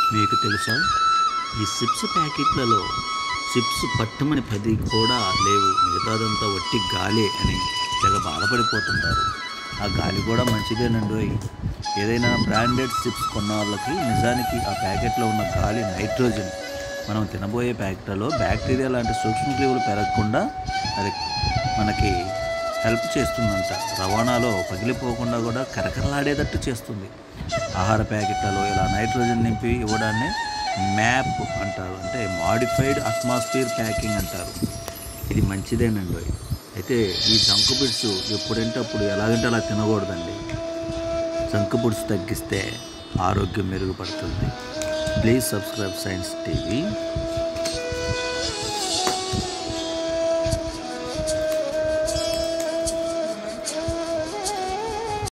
మీకు తెలుసా ఈ చిప్స్ ప్యాకెట్లలో చిప్స్ పట్టమని పది కూడా లేవు మిగతాదంతా వట్టి గాలే అని తెగ బాధపడిపోతుంటారు ఆ గాలి కూడా మంచిదేనండి ఏదైనా బ్రాండెడ్ చిప్స్ కొన్న వాళ్ళకి నిజానికి ఆ ప్యాకెట్లో ఉన్న గాలి నైట్రోజన్ మనం తినబోయే ప్యాకెట్లో బ్యాక్టీరియా లాంటి సూక్ష్మక్రిములు పెరగకుండా అది మనకి హెల్ప్ చేస్తుందంట రవాణాలో పగిలిపోకుండా కూడా కరకరలాడేటట్టు చేస్తుంది ఆహార ప్యాకెట్లలో ఇలా నైట్రోజన్ నింపి ఇవ్వడాన్ని మ్యాప్ అంటారు అంటే మాడిఫైడ్ అట్మాస్ఫియర్ ప్యాకింగ్ అంటారు ఇది మంచిదేనండి అయితే ఈ జంక్ బిడ్స్ ఎప్పుడంటే అప్పుడు ఎలాగంటే అలా తినకూడదండి జంక్ ఫుడ్స్ తగ్గిస్తే ఆరోగ్యం మెరుగుపడుతుంది ప్లీజ్ సబ్స్క్రైబ్ సైన్స్ టీవీ